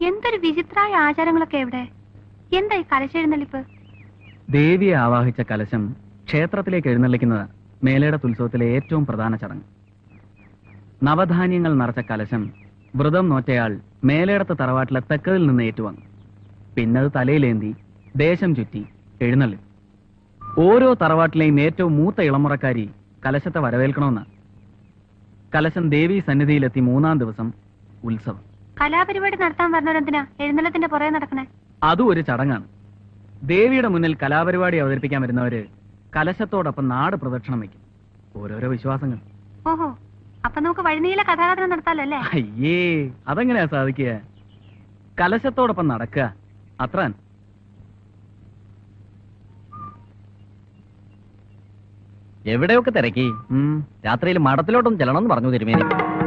എന്തൊരു വിചിത്രായ ആചാരങ്ങളൊക്കെ എവിടെ എന്തായി കലശെഴുന്നള്ളിപ്പ് ദേവിയെ ആവാഹിച്ച കലശം ക്ഷേത്രത്തിലേക്ക് എഴുന്നള്ളിക്കുന്നത് മേലേടത്ത് ഉത്സവത്തിലെ ഏറ്റവും പ്രധാന ചടങ്ങ് നവധാന്യങ്ങൾ നിറച്ച കലശം വ്രതം നോറ്റയാൾ മേലേടത്ത് തറവാട്ടിലെ തെക്കതിൽ നിന്ന് ഏറ്റുവാങ്ങും പിന്നത് തലയിലേന്തി ദേശം ചുറ്റി എഴുന്നള്ളി ഓരോ തറവാട്ടിലെയും ഏറ്റവും മൂത്ത ഇളമുറക്കാരി കലശത്തെ വരവേൽക്കണമെന്ന് കലശം ദേവി സന്നിധിയിലെത്തി മൂന്നാം ദിവസം ഉത്സവം കലാപരിപാടി നടത്താൻ പറഞ്ഞവരെന്തിനാ എഴുന്നള്ളത്തിന്റെ പുറകെ നടക്കണേ അതും ഒരു ചടങ്ങാണ് ദേവിയുടെ മുന്നിൽ കലാപരിപാടി അവതരിപ്പിക്കാൻ വരുന്നവര് കലശത്തോടൊപ്പം നാട് പ്രദക്ഷിണം വയ്ക്കും ഓരോരോ വിശ്വാസങ്ങൾ ഓഹോ അപ്പൊ നമുക്ക് വഴിനീള കഥാകഥനം നടത്താലോ അല്ലേ അയ്യേ അതെങ്ങനെയാ സാധിക്കുക കലശത്തോടൊപ്പം നടക്കുക അത്ര എവിടെയൊക്കെ തിരക്കി രാത്രിയിൽ മഠത്തിലോട്ടൊന്ന് ചെല്ലണമെന്ന് പറഞ്ഞു തിരുമേനി